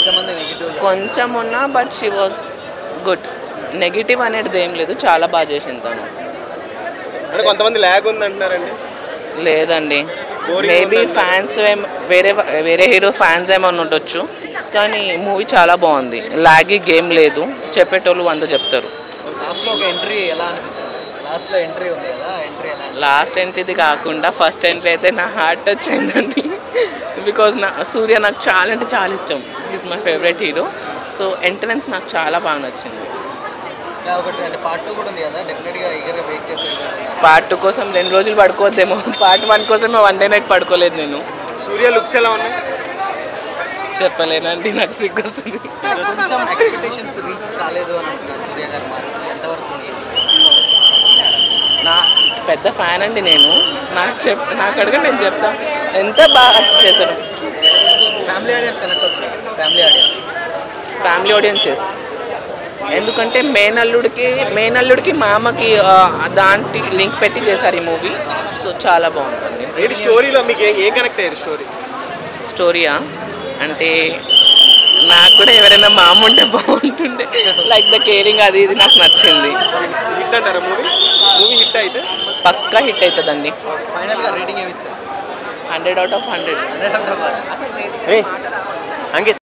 కొంచెం మంది నెగిటివ్ కొంచెం ఉన్నా but she was good negative అనేది ఏం లేదు చాలా బాగా చేసింది తను అంటే కొంతమంది ల్యాగ్ ఉంది అంటున్నారండి లేదండి Boring మేబీ ఉందంటారు. ఫ్యాన్స్ వేరే వేరే హీరో ఫ్యాన్స్ ఏమన్నా ఉండొచ్చు కానీ మూవీ చాలా బాగుంది లాగి గేమ్ లేదు చెప్పేటోళ్ళు వంద చెప్తారు లాస్ట్లో ఒక ఎంట్రీ ఎలా అనిపించింది లాస్ట్లో ఎంట్రీ ఉంది కదా ఎంట్రీ ఎలా అనిపించింది? లాస్ట్ ఎంట్రీది కాకుండా ఫస్ట్ ఎంట్రీ అయితే నా హార్ట్ టచ్ అయిందండి బికాజ్ నా సూర్య నాకు చాలా అంటే చాలా ఇష్టం is my favourite hero so entrance నాకు చాలా బాగా నచ్చింది ఇలా ఒకటి అంటే పార్ట్ టూ కూడా ఉంది కదా డెఫినెట్గా ఈగర్గా వెయిట్ చేసే విధంగా ఉంది. పార్ట్ టూ కోసం రెండు రోజులు పడుకోవద్దేమో పార్ట్ వన్ కోసమే వన్ డే నైట్ పడుకోలేదు నేను సూర్య లుక్స్ ఎలా ఉన్నాయి చెప్పలేనండి నాకు సిగ్గు వస్తుంది కొంచెం ఎక్స్పెక్టేషన్స్ రీచ్ కాలేదు అని అంటున్నారు సూర్య గారు మరి ఎంతవరకు ఉంది? నా పెద్ద ఫ్యాన్ అండి నేను నాకు చెప్ నాకు అడిగా నేను చెప్తా ఎంత బాగా చేశాను ఫ్యామిలీ ఆడియన్స్ కనెక్ట్ అవుతుంది ఫ్యామిలీ ఆడియన్స్ ఫ్యామిలీ ఆడియన్సెస్ ఎందుకంటే మేనల్లుడికి మేనల్లుడికి మామకి ఆ, దాంటి లింక్ పెట్టి చేశారు ఈ మూవీ సో చాలా బాగుందండి ఏంటి స్టోరీలో మీకు ఏ- ఏ కనెక్ట్ అయ్యారు స్టోరీ స్టోరీయా అంటే నాకు కూడా ఎవరైనా మామ ఉంటే బాగుంటుండే లైక్ ద కేరింగ్ అది ఇది నాకు నచ్చింది హిట్ అంటారా మూవీ మూవీ హిట్ అయితే పక్కా హిట్ అవుతుందండి ఫైనల్గా రేటింగ్ ఏమి ఇస్తారు hundred out of hundred hundred out of Ankit